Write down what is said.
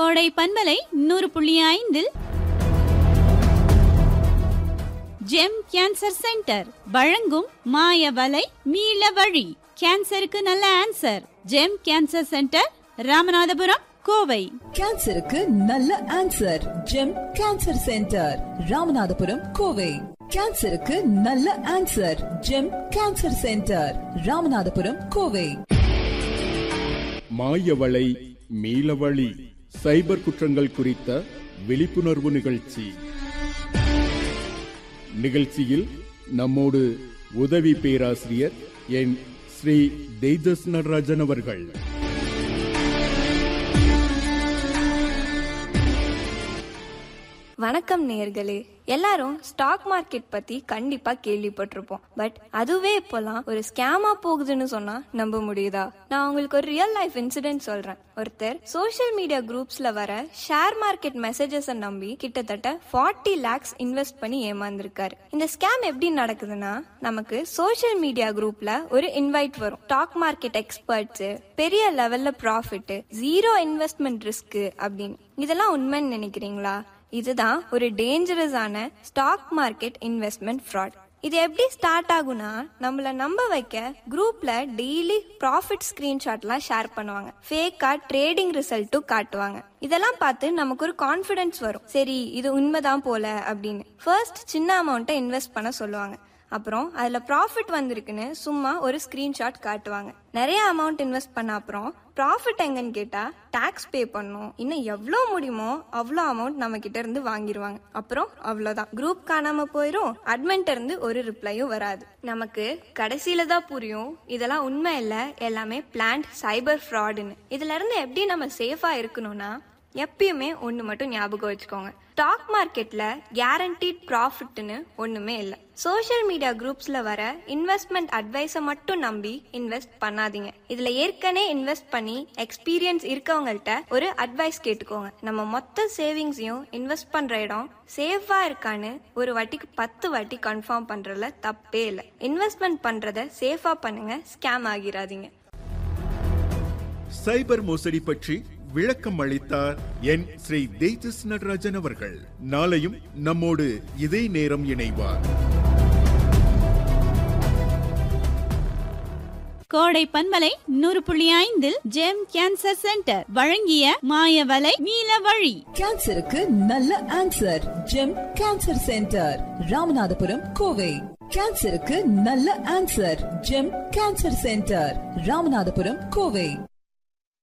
கோடை பன்மலை நூறு புள்ளி ஐந்தில் ஜெம் கேன்சர் சென்டர் வழங்கும் மாய வலை மீள வழி கேன்சருக்கு நல்ல answer Gem cancer centre Ramanathapuram Kovai கேன்சருக்கு நல்ல answer Gem cancer centre Ramanathapuram Kovai கேன்சருக்கு நல்ல answer Gem cancer centre Ramanathapuram Kovai மாயவளை மீளவழி சைபர் குற்றங்கள் குறித்த விழிப்புணர்வு நிகழ்ச்சி நிகழ்ச்சியில் நம்மோடு உதவி பேராசிரியர் என் ஸ்ரீ தேஜஸ் நடராஜன் அவர்கள் வணக்கம் நேர்களே எல்லாரும் ஸ்டாக் மார்க்கெட் பத்தி கண்டிப்பா கேள்விப்பட்டிருப்போம் பட் அதுவே இப்போலாம் ஒரு ஸ்கேமா போகுதுன்னு சொன்னா நம்ப முடியுதா நான் உங்களுக்கு ஒரு ரியல் லைஃப் இன்சிடென்ட் சொல்றேன் ஒருத்தர் சோஷியல் மீடியா குரூப்ஸ்ல வர ஷேர் மார்க்கெட் மெசேஜஸ் நம்பி கிட்டத்தட்ட ஃபார்ட்டி லேக்ஸ் இன்வெஸ்ட் பண்ணி ஏமாந்திருக்காரு இந்த ஸ்கேம் எப்படி நடக்குதுன்னா நமக்கு சோஷியல் மீடியா குரூப்ல ஒரு இன்வைட் வரும் ஸ்டாக் மார்க்கெட் எக்ஸ்பர்ட்ஸ் பெரிய லெவல்ல ப்ராஃபிட் ஜீரோ இன்வெஸ்ட்மெண்ட் ரிஸ்க் அப்படின்னு இதெல்லாம் உண்மைன்னு நினைக்கிறீங்களா இதுதான் ஒரு டேஞ்சரஸான ஸ்டாக் மார்க்கெட் இன்வெஸ்ட்மெண்ட் ஃப்ராட் இது எப்படி ஸ்டார்ட் ஆகும்னா நம்மள நம்ப வைக்க குரூப்ல டெய்லி ப்ராஃபிட் ஸ்கிரீன்ஷாட்லாம் ஷேர் பண்ணுவாங்க ஃபேக்கா ட்ரேடிங் ரிசல்ட்டும் காட்டுவாங்க இதெல்லாம் பார்த்து நமக்கு ஒரு கான்ஃபிடன்ஸ் வரும் சரி இது உண்மைதான் போல அப்படின்னு ஃபர்ஸ்ட் சின்ன அமௌண்ட்டை இன்வெஸ்ட் பண்ண சொல்லுவாங்க அப்புறம் அதுல ப்ராஃபிட் வந்திருக்குன்னு சும்மா ஒரு ஸ்கிரீன்ஷாட் காட்டுவாங்க நிறைய அமௌண்ட் இன்வெஸ்ட் பண்ண அப்புறம் ப்ராஃபிட் எங்கன்னு கேட்டா டாக்ஸ் பே பண்ணும் இன்னும் எவ்வளோ முடியுமோ அவ்வளோ அமௌண்ட் நம்ம கிட்ட இருந்து வாங்கிடுவாங்க அப்புறம் அவ்வளோதான் குரூப் காணாம போயிரும் அட்மெண்ட் இருந்து ஒரு ரிப்ளையும் வராது நமக்கு கடைசியில தான் புரியும் இதெல்லாம் உண்மை இல்லை எல்லாமே பிளான்ட் சைபர் ஃப்ராடுன்னு இதுல இருந்து எப்படி நம்ம சேஃபா இருக்கணும்னா எப்பயுமே ஒன்று மட்டும் ஞாபகம் வச்சுக்கோங்க ஸ்டாக் மார்க்கெட்ல கேரண்டீட் ப்ராஃபிட்னு ஒண்ணுமே இல்லை சோஷியல் மீடியா குரூப்ஸ்ல வர இன்வெஸ்ட்மெண்ட் அட்வைஸை மட்டும் நம்பி இன்வெஸ்ட் பண்ணாதீங்க இதுல ஏற்கனவே இன்வெஸ்ட் பண்ணி எக்ஸ்பீரியன்ஸ் இருக்கவங்கள்ட்ட ஒரு அட்வைஸ் கேட்டுக்கோங்க நம்ம மொத்த சேவிங்ஸையும் இன்வெஸ்ட் பண்ற இடம் சேஃபா இருக்கான்னு ஒரு வாட்டிக்கு பத்து வாட்டி கன்ஃபார்ம் பண்றதுல தப்பே இல்லை இன்வெஸ்ட்மெண்ட் பண்றத சேஃபா பண்ணுங்க ஸ்கேம் ஆகிராதீங்க சைபர் மோசடி பற்றி விளக்கம் அளித்தார் என் ஸ்ரீ தேஜஸ் நடராஜன் அவர்கள் நாளையும் நம்மோடு இதே நேரம் இணைவார் கோடை பன்மலை நூறு புள்ளி ஐந்தில் ஜெம் கேன்சர் சென்டர் வழங்கிய மாய வலை மீள வழி கேன்சருக்கு நல்ல answer Gem cancer centre Ramanathapuram Kovai கேன்சருக்கு நல்ல answer Gem cancer centre Ramanathapuram Kovai